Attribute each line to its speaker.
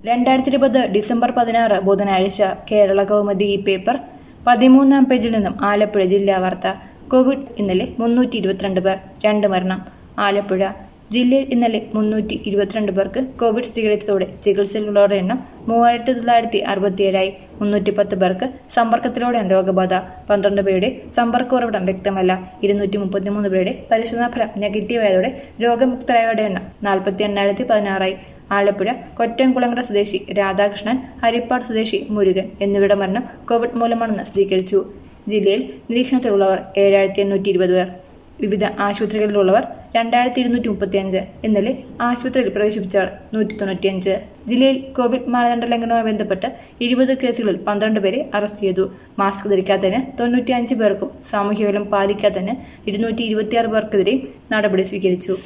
Speaker 1: രണ്ടായിരത്തി ഇരുപത് ഡിസംബർ പതിനാറ് ബുധനാഴ്ച കേരള കൗമുദി ഈ പേപ്പർ പതിമൂന്നാം പേജിൽ നിന്നും ആലപ്പുഴ ജില്ലാ വാർത്ത കോവിഡ് ഇന്നലെ മുന്നൂറ്റി ഇരുപത്തിരണ്ട് പേർ രണ്ട് മരണം ആലപ്പുഴ ജില്ലയിൽ ഇന്നലെ മുന്നൂറ്റി ഇരുപത്തിരണ്ട് പേർക്ക് കോവിഡ് സ്ഥിരീകരിച്ചതോടെ ചികിത്സയിലുള്ളവരുടെ എണ്ണം മൂവായിരത്തി തൊള്ളായിരത്തി അറുപത്തിയേഴായി മുന്നൂറ്റി പത്ത് പേർക്ക് സമ്പർക്കത്തിലൂടെയാണ് രോഗബാധ പന്ത്രണ്ട് പേരുടെ സമ്പർക്ക ഉറവിടം വ്യക്തമല്ല ഇരുന്നൂറ്റി മുപ്പത്തിമൂന്ന് പേരുടെ പരിശോധനാഫലം നെഗറ്റീവായതോടെ രോഗമുക്തരായവരുടെ എണ്ണം നാൽപ്പത്തി എണ്ണായിരത്തി പതിനാറായി ആലപ്പുഴ കൊറ്റംകുളങ്ങര സ്വദേശി രാധാകൃഷ്ണൻ ഹരിപ്പാട് സ്വദേശി മുരുകൻ എന്നിവരുടെ മരണം കോവിഡ് മൂലമാണെന്ന് സ്ഥിരീകരിച്ചു ജില്ലയിൽ നിരീക്ഷണത്തിലുള്ളവർ ഏഴായിരത്തി എണ്ണൂറ്റി ഇരുപത് പേർ വിവിധ ആശുപത്രികളിലുള്ളവർ രണ്ടായിരത്തി ഇരുന്നൂറ്റി മുപ്പത്തി അഞ്ച് ഇന്നലെ ആശുപത്രിയിൽ പ്രവേശിപ്പിച്ചവർ നൂറ്റി തൊണ്ണൂറ്റിയഞ്ച് ജില്ലയിൽ കോവിഡ് മാനദണ്ഡ ലംഘനവുമായി ബന്ധപ്പെട്ട് ഇരുപത് കേസുകളിൽ പന്ത്രണ്ട് പേരെ അറസ്റ്റ് ചെയ്തു മാസ്ക് ധരിക്കാത്തതിന് തൊണ്ണൂറ്റിയഞ്ച് പേർക്കും സാമൂഹ്യ അകലം പാലിക്കാത്തതിന് ഇരുന്നൂറ്റി ഇരുപത്തിയാറ് പേർക്കെതിരെയും നടപടി സ്വീകരിച്ചു